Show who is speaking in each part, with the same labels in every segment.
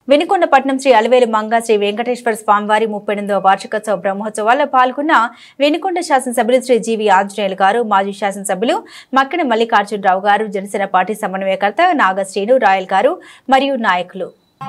Speaker 1: వెనుకొండపట్నం శ్రీ అలవేలు మంగా శ్రీ వెంకటేశ్వర స్వామివారి ముప్పై ఎనిమిదవ వార్షికోత్సవ బ్రహ్మోత్సవాల్లో పాల్గొన్న వెనుకొండ శాసనసభ్యులు శ్రీ జీవి ఆంజనేయులు గారు మాజీ శాసనసభ్యులు మక్కిన మల్లికార్జునరావు గారు జనసేన పార్టీ సమన్వయకర్త నాగశ్రీను రాయల్ గారు మరియు నాయకులు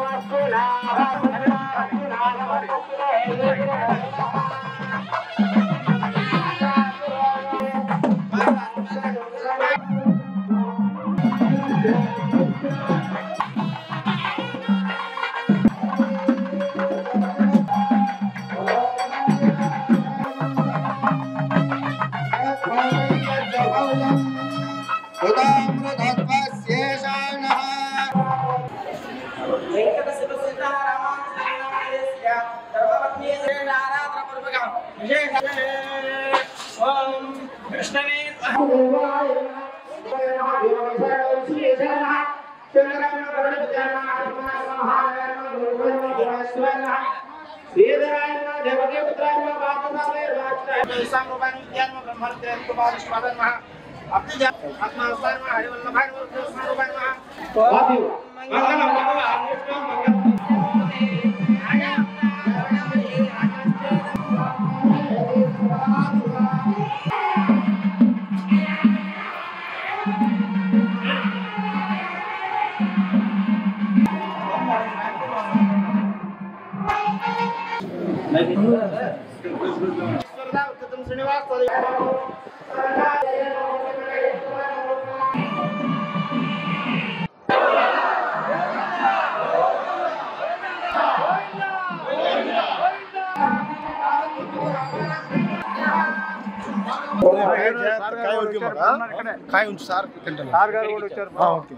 Speaker 2: కాయ ఉంచు సార్ తింటాను
Speaker 3: సార్ గారు కూడా వచ్చారు
Speaker 2: ఆ, ఓకే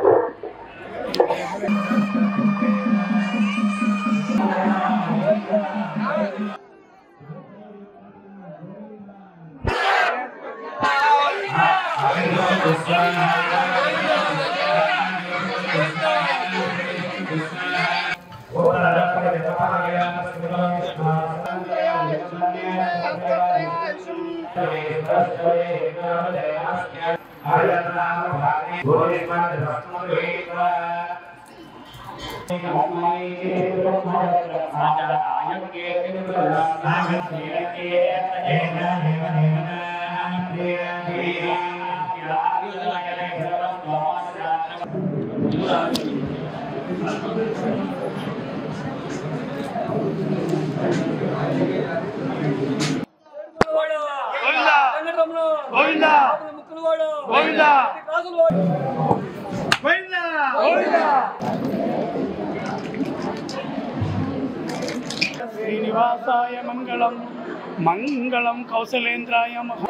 Speaker 4: శ్రీనివాసాయ మంగళం మంగళం కౌశలేంద్రాయ మహా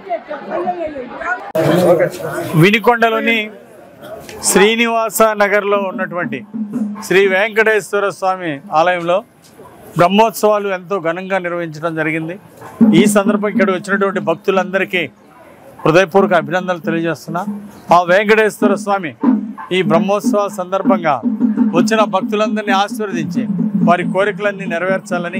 Speaker 4: వినికొండలోని శ్రీనివాస నగర్లో ఉన్నటువంటి శ్రీ వెంకటేశ్వర స్వామి ఆలయంలో బ్రహ్మోత్సవాలు ఎంతో ఘనంగా నిర్వహించడం జరిగింది ఈ సందర్భం ఇక్కడ వచ్చినటువంటి భక్తులందరికీ హృదయపూర్వక అభినందనలు తెలియజేస్తున్నా ఆ వెంకటేశ్వర స్వామి ఈ బ్రహ్మోత్సవాల సందర్భంగా వచ్చిన భక్తులందరినీ ఆశీర్వదించి వారి కోరికలన్నీ నెరవేర్చాలని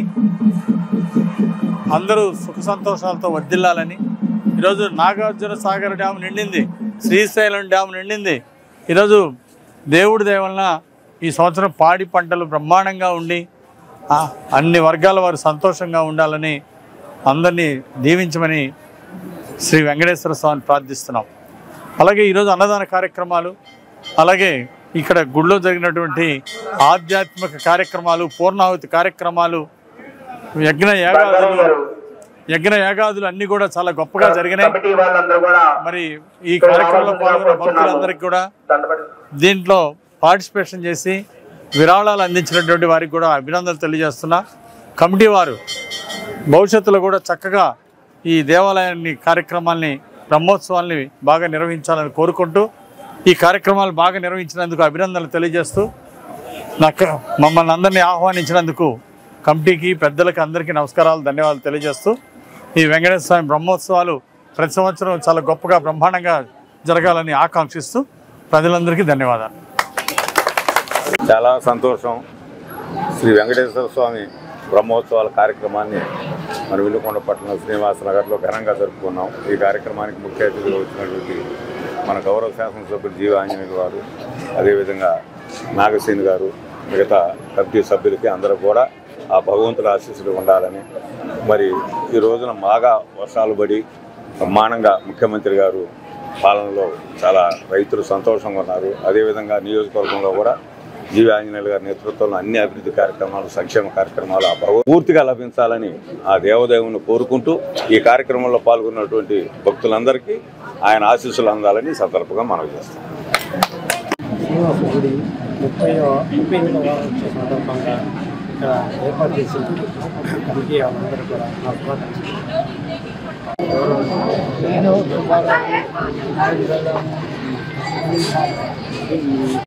Speaker 4: అందరూ సుఖ సంతోషాలతో వర్ధిల్లాలని ఈరోజు నాగార్జున సాగర్ డ్యామ్ నిండింది శ్రీశైలం డ్యామ్ నిండింది ఈరోజు దేవుడి దేవలన ఈ సంవత్సరం పాడి పంటలు బ్రహ్మాండంగా ఉండి ఆ, అన్ని వర్గాల వారు సంతోషంగా ఉండాలని అందరినీ దీవించమని శ్రీ వెంకటేశ్వర స్వామిని ప్రార్థిస్తున్నాం అలాగే ఈరోజు అన్నదాన కార్యక్రమాలు అలాగే ఇక్కడ గుడిలో జరిగినటువంటి ఆధ్యాత్మిక కార్యక్రమాలు పూర్ణాహుతి కార్యక్రమాలు యజ్ఞ యాగాదులు యజ్ఞ యాగాదులు అన్ని కూడా చాలా గొప్పగా జరిగినాయి మరి ఈ కార్యక్రమంలో పాల్గొన్న భక్తులందరికీ కూడా దీంట్లో పార్టిసిపేషన్ చేసి విరాళాలు అందించినటువంటి వారికి కూడా అభినందనలు తెలియజేస్తున్నా కమిటీ వారు భవిష్యత్తులో కూడా చక్కగా ఈ దేవాలయాన్ని కార్యక్రమాల్ని బ్రహ్మోత్సవాల్ని బాగా నిర్వహించాలని కోరుకుంటూ ఈ కార్యక్రమాలు బాగా నిర్వహించినందుకు అభినందనలు తెలియజేస్తూ నాకు మమ్మల్ని అందరినీ ఆహ్వానించినందుకు కమిటీకి పెద్దలకి అందరికీ నమస్కారాలు ధన్యవాదాలు తెలియజేస్తూ ఈ వెంకటేశ్వర స్వామి బ్రహ్మోత్సవాలు ప్రతి సంవత్సరం చాలా గొప్పగా బ్రహ్మాండంగా జరగాలని ఆకాంక్షిస్తూ ప్రజలందరికీ ధన్యవాదాలు
Speaker 5: చాలా సంతోషం శ్రీ వెంకటేశ్వర స్వామి బ్రహ్మోత్సవాల కార్యక్రమాన్ని మన వినుకొండ పట్టణం శ్రీనివాస నగర్లో ఘనంగా జరుపుకున్నాం ఈ కార్యక్రమానికి ముఖ్య అతిథిగా వచ్చినటువంటి మన గౌరవ శాసనసభ్యులు జీవ ఆంజనేయులు గారు అదేవిధంగా నాగసేని గారు మిగతా కమిటీ సభ్యులకి అందరూ కూడా ఆ భగవంతుడి ఆశీస్సులు ఉండాలని మరి ఈ రోజున బాగా వర్షాలు పడి బ్రహ్మాండంగా ముఖ్యమంత్రి గారు పాలనలో చాలా రైతులు సంతోషంగా ఉన్నారు అదేవిధంగా నియోజకవర్గంలో కూడా జీవి ఆంజనేయులు గారి నేతృత్వంలో అన్ని అభివృద్ధి కార్యక్రమాలు సంక్షేమ కార్యక్రమాలు ఆ భగవ పూర్తిగా లభించాలని ఆ దేవదేవుని కోరుకుంటూ ఈ కార్యక్రమంలో పాల్గొన్నటువంటి భక్తులందరికీ ఆయన ఆశీస్సులు అందాలని ఈ సందర్భంగా మనవి చేస్తాం
Speaker 3: శ్రీనివాస గుడి ముప్పై ముప్పై ఎనిమిదవ వారం వచ్చే సందర్భంగా ఇక్కడ ఏర్పాటు చేసింది కమిటీ వాళ్ళందరూ కూడా నా శుభాకాంక్షలు